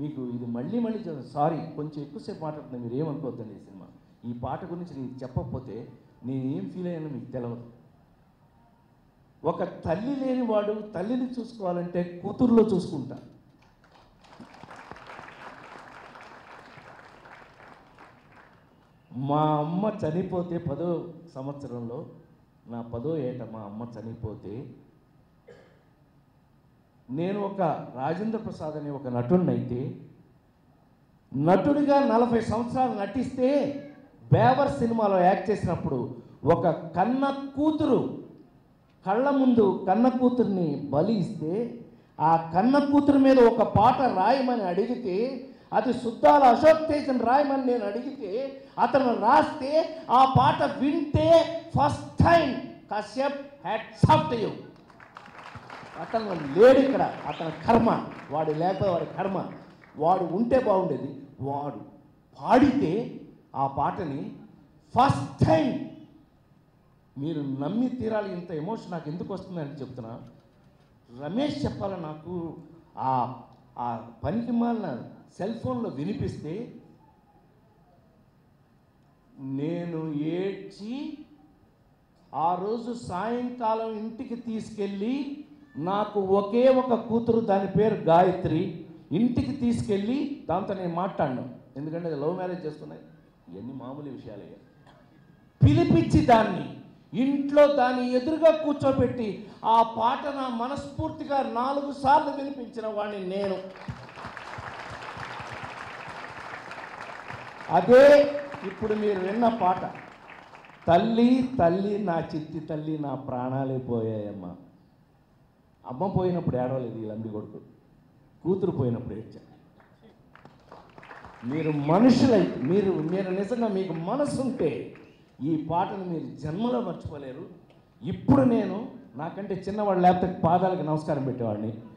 మీకు ఇది మళ్ళీ మళ్ళీ సారీ కొంచెం ఎక్కువసేపు మాట్లాడుతున్నా మీరు ఏమనుకోవద్దండి ఈ సినిమా ఈ పాట గురించి నేను చెప్పకపోతే నేను ఏం ఫీల్ అయ్యానో మీకు తెలియదు ఒక తల్లి లేనివాడు తల్లిని చూసుకోవాలంటే కూతురులో చూసుకుంటా మా అమ్మ చనిపోతే పదో సంవత్సరంలో నా పదో ఏట మా అమ్మ చనిపోతే నేను ఒక రాజేంద్ర ప్రసాద్ అనే ఒక నటుడినైతే నటుడిగా నలభై సంవత్సరాలు నటిస్తే బేవర్ సినిమాలో యాక్ట్ చేసినప్పుడు ఒక కన్న కూతురు కళ్ళ ముందు కన్న కూతుర్ని బలి ఇస్తే ఆ కన్న కూతురు మీద ఒక పాట రాయమని అడిగితే అది శుద్ధాల అశోక్ తేజన్ రాయమని నేను అడిగితే అతను రాస్తే ఆ పాట వింటే ఫస్ట్ టైం కశ్యప్ హ్యాడ్ సాఫ్ట్ యూ అతను లేడు ఇక్కడ అతని కర్మ వాడు లేకపోతే వాడి కర్మ వాడు ఉంటే బాగుండేది వాడు పాడితే ఆ పాటని ఫస్ట్ టైం మీరు నమ్మి తీరాలి ఇంత ఎమోషన్ నాకు ఎందుకు వస్తుందని చెప్తున్నా రమేష్ చెప్పాలి నాకు ఆ ఆ పనికి మాలిన సెల్ ఫోన్లో వినిపిస్తే నేను ఏడ్చి ఆ రోజు సాయంకాలం ఇంటికి తీసుకెళ్ళి నాకు ఒకే ఒక కూతురు దాని పేరు గాయత్రి ఇంటికి తీసుకెళ్ళి దాంతో నేను మాట్లాడినాను ఎందుకంటే అది లవ్ మ్యారేజ్ చేసుకున్నాయి ఇవన్నీ మామూలు విషయాలే పిలిపించి దాన్ని ఇంట్లో దాన్ని ఎదురుగా కూర్చోబెట్టి ఆ పాట నా మనస్ఫూర్తిగా నాలుగు సార్లు వినిపించిన వాడిని నేను అదే ఇప్పుడు మీరు విన్న పాట తల్లి తల్లి నా చిట్టి తల్లి నా ప్రాణాలే పోయాయమ్మా అమ్మ పోయినప్పుడు ఏడవలేదు ఈ లంబి కొడుకు కూతురు పోయినప్పుడు ఏడ్చా మీరు మనుషులై మీరు మీరు నిజంగా మీకు మనసు ఉంటే ఈ పాటను మీరు జన్మలో మర్చిపోలేరు ఇప్పుడు నేను నాకంటే చిన్నవాడు లేకపోతే పాదాలకు నమస్కారం పెట్టేవాడిని